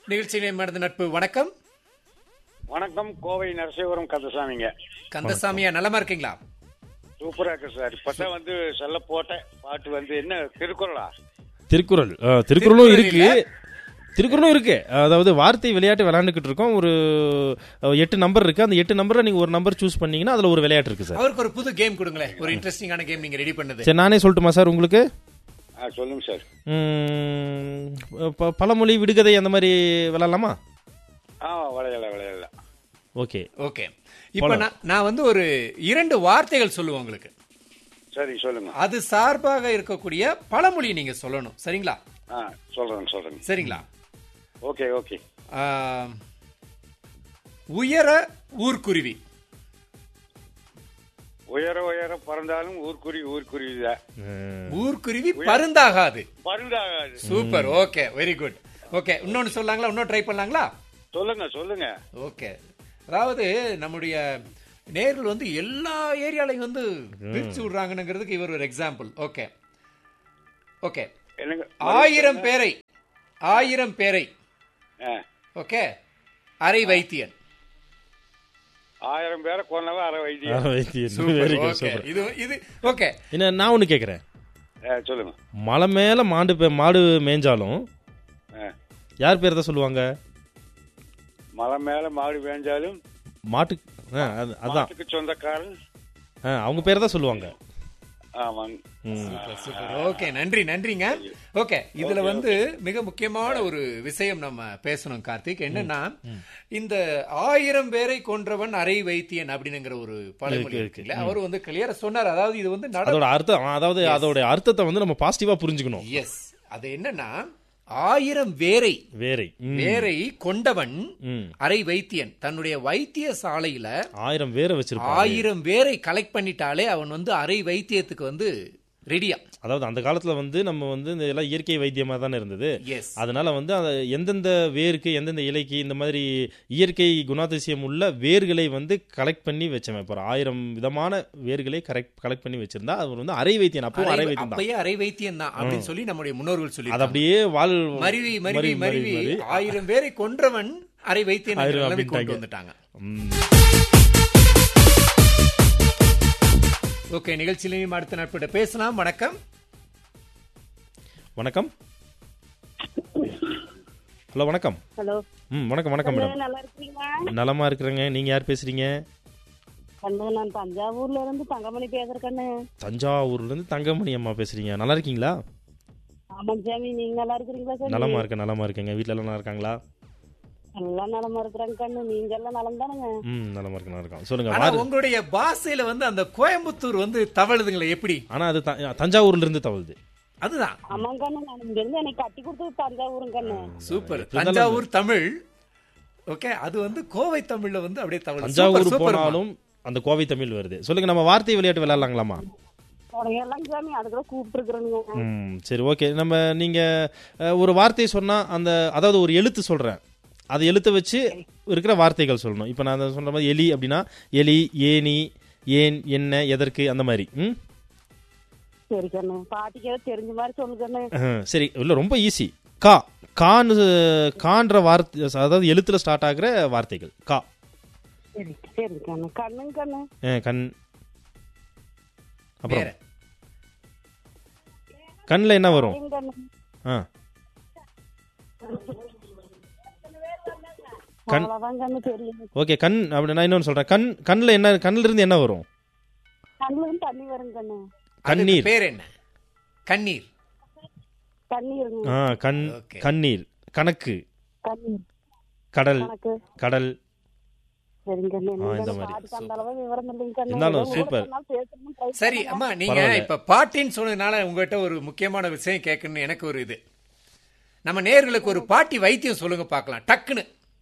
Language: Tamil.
நிகழ்ச்சியை நடந்த நட்பு வணக்கம் வணக்கம் கோவை நரசிவரம் கந்தசாமிங்க கந்தசாமியா நலமா இருக்கீங்களா சூப்பரா இருக்கு சார் இப்பதான் வந்து சொல்ல போட்ட பாட்டு வந்து என்ன திருக்குறளா திருக்குறள் ஆ, திருக்குறளும் திருக்குறள் இருக்கு திருக்குறளும் இருக்கு அதாவது வார்த்தை விளையாட்டு விளையாண்டுக்கிட்டு இருக்கோம் ஒரு அஹ், எட்டு நம்பர் இருக்கு அந்த எட்டு நம்பர்ல நீங்க ஒரு நம்பர் சூஸ் பண்ணீங்கன்னா அதுல ஒரு விளையாட்டு இருக்கு சார் அவருக்கு ஒரு புது கேம் கொடுங்களேன் ஒரு இன்ட்ரெஸ்டிங்கான கேம் நீங்க ரெடி பண்ணது சரி நானே சொல்லட்டுமா சார் உங்களுக்கு ஆ சொல்லுங்க சார் ம், ப- பழமொழி விடுகதை அந்த மாதிரி விளையாடலாமா ஆ விளையாடல விளையாடல ஓகே ஓகே இப்போ நான் நான் வந்து ஒரு இரண்டு வார்த்தைகள் சொல்லுவேன் உங்களுக்கு சரி சொல்லுங்க அது சார்பாக இருக்கக்கூடிய பழமொழி நீங்க சொல்லணும் சரிங்களா ஆ சொல்றேங்க சொல்றேங்க சரிங்களா ஓகே ஓகே ஆம், உயர ஊர்க்குருவி உயர உயர பறந்தாலும் ஊர்க்குருவி ஊர்க்குருவி தான் ஊர்க்குருவி பருந்தாகாது பருந்தாகாது super okay very good okay இன்னொன்னு சொல்லாங்களா இன்னொன்னு ட்ரை பண்ணலாங்களா சொல்லுங்க சொல்லுங்க ஓகே அதாவது நம்முடைய நேர்கள் வந்து எல்லா ஏரியாலையும் வந்து பிரிச்சு விடுறாங்கங்கிறதுக்கு இவர் ஒரு எக்ஸாம்பிள் ஓகே ஓகே என்னங்க ஆயிரம் பேரை ஆயிரம் பேரை ஆ, ஓகே அரை வைத்தியன் ஆயிரம் பேரை கொன்னவன் அரை வைத்தியம் very super good okay super இது இது ஓகே என்ன நான் ஒன்று கேட்குறேன் ஆ, சொல்லுங்க மலை மேல மாடு பே- மாடு மேய்ஞ்சாலும் ஆ, யார் பேர் தான் சொல்லுவாங்க மலை மேல மாடு வேஞ்சாலும் மாட்டு ஆ, அது- அதான் மாட்டுக்கு சொந்தக்காரன் ஆ, அவங்க பேர் தான் சொல்லுவாங்க ஆமாங்க ம். சூப்பர் ஓகே நன்றி நன்றிங்க ஓகே இதுல வந்து மிக முக்கியமான ஒரு விஷயம் நம்ம பேசணும் கார்த்திக் என்னன்னா இந்த ஆயிரம் பேரை கொன்றவன் அரை வைத்தியன் அப்படிங்கிற ஒரு பழமொழி இருக்குல்ல அவர் வந்து கிளியரா சொன்னார் அதாவது இது வந்து நட அதோட அர்த்தம் அதாவது அதோட அர்த்தத்தை வந்து நம்ம பாசிட்டிவா புரிஞ்சுக்கணும் எஸ் அது என்னன்னா ஆயிரம் வேரை வேரை ம். வேரை கொண்டவன் ம். அரை வைத்தியன் தன்னுடைய வைத்திய சாலையில ஆயிரம் வேரை வச்சிருப்பாங்க ஆயிரம் வேரை கலெக்ட் பண்ணிட்டாலே அவன் வந்து அரை வைத்தியத்துக்கு வந்து ரெடியா அதாவது அந்த காலத்துல வந்து நம்ம வந்து இந்த எல்லாம் இயற்கை வைத்தியமா தானே இருந்தது எஸ் அதனால வந்து அந்த எந்தெந்த வேருக்கு எந்தெந்த இலைக்கு இந்த மாதிரி இயற்கை குணாதிசயம் உள்ள வேர்களை வந்து கலெக்ட் பண்ணி வச்சவன் இப்போ ஒரு ஆயிரம் விதமான வேர்களை கரெக்ட் கலெக்ட் பண்ணி வச்சிருந்தா அவர் வந்து அரை வைத்தியன் அப்பவும் அரை வைத்தியம் தான் அப்பயே அரை வைத்தியம் தான் அப்படின்னு சொல்லி நம்முடைய முன்னோர்கள் சொல்லி அது அப்படியே வால் மருவி மருவி மருவி ஆயிரம் பேரை கொன்றவன் அரை வைத்தியன் ஆயிரம் நிலைமை கொண்டு அப்படின்ட்டாங்க. வந்துட்டாங்க ம். ஓகே நிகழ்ச்சியிலையும் அடுத்த நட்பிட்ட பேசலாம் வணக்கம் வணக்கம் ஹலோ வணக்கம் ஹலோ ம் வணக்கம் வணக்கம் மேடம் நல்லா இருக்கீங்களா நலமா இருக்கிறேங்க நீங்க யார் பேசுறீங்க கண்ணு நான் தஞ்சாவூர்ல இருந்து தங்கமணி பேசுறேன் கண்ணு தஞ்சாவூர்ல இருந்து தங்கமணி அம்மா பேசுறீங்க நல்லா இருக்கீங்களா ஆமாம் சாமி நீங்க நல்லா இருக்கிறீங்களா சார் நலமா இருக்கேன் நலமா இருக்கேங்க வீட்ல எல்லாம் நல்லா இருக்காங்களா எல்லாம் நலமா இருக்கிறாங்க கண்ணு நீங்க எல்லாம் நலம் தானுங்க ம் நலமா இருக்கு நல்லா இருக்கோம் சொல்லுங்க ஆனா வாரு- உங்களுடைய பாஷையில வந்து அந்த கோயம்புத்தூர் வந்து தவழுதுங்களே எப்படி ஆனா அது த- தஞ்சாவூர்ல இருந்து தவழுது அதுதான் ஆமாங்க கண்ணு நான் இங்க இருந்து எனக்கு கட்டி கொடுத்தது தஞ்சாவூரும் கண்ணு சூப்பர் தஞ்சாவூர் தமிழ் ஓகே அது வந்து கோவை தமிழ்ல வந்து அப்படியே தவழ் தஞ்சாவூர் போனாலும் அந்த கோவை தமிழ் வருது சொல்லுங்க நம்ம வார்த்தை விளையாட்டு விளையாடலாங்களாமா உடனே எல்லாம் சாமி அதுக்குள்ள கூப்பிட்டு இருக்கிறேனுங்க ம் சரி ஓகே நம்ம நீங்க அஹ், ஒரு வார்த்தை சொன்னா அந்த அதாவது ஒரு எழுத்து சொல்றேன் அது எழுத்தை வச்சு இருக்கிற வார்த்தைகள் சொல்லணும் இப்போ நான் சொல்ற மாதிரி எலி அப்படின்னா எலி ஏனி ஏன் என்ன எதற்கு அந்த மாதிரி ம் சரி கண்ணு பாட்டிக்கு ஏதோ தெரிஞ்ச மாதிரி சொல்லு கண்ணு அஹ், சரி இல்ல ரொம்ப ஈஸி கா கான்னு கான்ற வார்த்தை அதாவது எழுத்துல ஸ்டார்ட் ஆகுற வார்த்தைகள் கா சரி சரி கண்ணு கண்ணுங்க கண்ணு அஹ், கண் அப்புறம் வேற கண்ணில் என்ன வரும் சரிங்க கண்ணு ஆ கண்- அவ்வளவுதான் கண்ணு தெரியும் ஓகே கண் அப்படி நான் இன்னொன்று சொல்றேன் கண் கண்ணில் என்ன கண்ணில் இருந்து என்ன வரும் கண்ணுல இருந்து தண்ணி வரும் கண்ணு கண்ணீர் அதுக்கு பேர் என்ன கண்ணீர் தண்ணி இருங்க ஆ கண் Okay. கண்ணீர் கணக்கு கண்ணீர் கடல் கணக்கு கடல் சரிங்க கண்ணு ஆ, இந்த நீங்க மாதிரி. பாட்டுக்கு அந்த அளவு விவரம் இல்லைங்க கண்ணு இருந்தாலும் ஏதோ super. ஒரு நாள் பேசணும்னு try சரி பண்ணேன். அம்மா நீங்க பரவாயில்ல. இப்ப பாட்டின்னு சொன்னதுனால உங்ககிட்ட ஒரு முக்கியமான விஷயம் கேட்கணும்னு எனக்கு ஒரு இது நம்ம நேர்களுக்கு ஒரு பாட்டி வைத்தியம் சொல்லுங்க பார்க்கலாம் டக்குன்னு